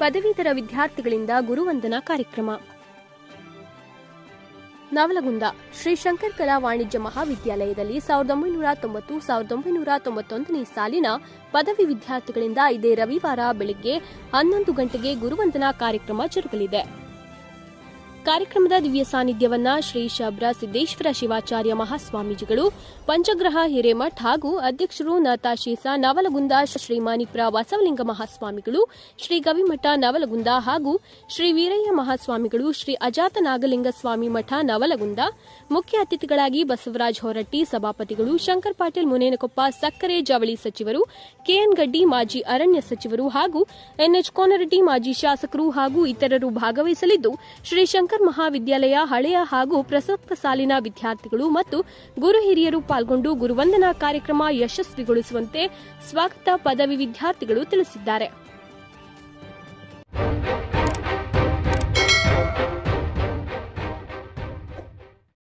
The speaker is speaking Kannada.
ಪದವೀಧರ ವಿದ್ಯಾರ್ಥಿಗಳಿಂದ ಗುರುವಂದನಾ ಕಾರ್ಯಕ್ರಮ ನವಲಗುಂದ ಶ್ರೀ ಶಂಕರ್ ಕಲಾ ವಾಣಿಜ್ಯ ಮಹಾವಿದ್ಯಾಲಯದಲ್ಲಿ ಸಾವಿರದ ಒಂಬೈನೂರ ತೊಂಬತ್ತು ಸಾವಿರದ ಒಂಬೈನೂರ ತೊಂಬತ್ತೊಂದನೇ ಸಾಲಿನ ಪದವಿ ವಿದ್ಯಾರ್ಥಿಗಳಿಂದ ಇದೇ ರವಿವಾರ ಬೆಳಗ್ಗೆ ಹನ್ನೊಂದು ಗಂಟೆಗೆ ಗುರುವಂದನಾ ಕಾರ್ಯಕ್ರಮ ಜರುಗಲಿದೆ ಕಾರ್ಯಕ್ರಮದ ದಿವ್ಯ ಸಾನ್ನಿಧ್ಯವನ್ನ ಶ್ರೀ ಶಬ್ರ ಸಿದ್ದೇಶ್ವರ ಶಿವಾಚಾರ್ಯ ಮಹಾಸ್ವಾಮೀಜಿಗಳು ಪಂಚಗ್ರಹ ಹಿರೇಮಠ್ ಹಾಗೂ ಅಧ್ಯಕ್ಷರು ನತಾಶೀಸ ನವಲಗುಂದ ಶ್ರೀ ಮಾನಿಪ್ರ ಬಸವಲಿಂಗ ಮಹಾಸ್ವಾಮಿಗಳು ಶ್ರೀ ಗವಿಮಠ ನವಲಗುಂದ ಹಾಗೂ ಶ್ರೀ ವೀರಯ್ಯ ಮಹಾಸ್ವಾಮಿಗಳು ಶ್ರೀ ಅಜಾತ ನಾಗಲಿಂಗ ಸ್ವಾಮಿ ಮಠ ನವಲಗುಂದ ಮುಖ್ಯ ಅತಿಥಿಗಳಾಗಿ ಬಸವರಾಜ ಹೊರಟ್ಟಿ ಸಭಾಪತಿಗಳು ಶಂಕರ್ ಪಾಟೀಲ್ ಮುನೇನಕೊಪ್ಪ ಸಕ್ಕರೆ ಜವಳಿ ಸಚಿವರು ಕೆಎನ್ ಗಡ್ಡಿ ಮಾಜಿ ಅರಣ್ಯ ಸಚಿವರು ಹಾಗೂ ಎನ್ಎಚ್ ಕೋನರೆಡ್ಡಿ ಮಾಜಿ ಶಾಸಕರು ಹಾಗೂ ಇತರರು ಭಾಗವಹಿಸಲಿದ್ದು ಶ್ರೀ ಶಂಕರ್ ಮಹಾವಿದ್ಯಾಲಯ ಹಳೆಯ ಹಾಗೂ ಪ್ರಸಕ್ತ ಸಾಲಿನ ವಿದ್ಯಾರ್ಥಿಗಳು ಮತ್ತು ಗುರು ಹಿರಿಯರು ಪಾಲ್ಗೊಂಡು ಗುರುವಂದನಾ ಕಾರ್ಯಕ್ರಮ ಯಶಸ್ವಿಗೊಳಿಸುವಂತೆ ಸ್ವಾಗತ ಪದವಿ ವಿದ್ಯಾರ್ಥಿಗಳು ತಿಳಿಸಿದ್ದಾರೆ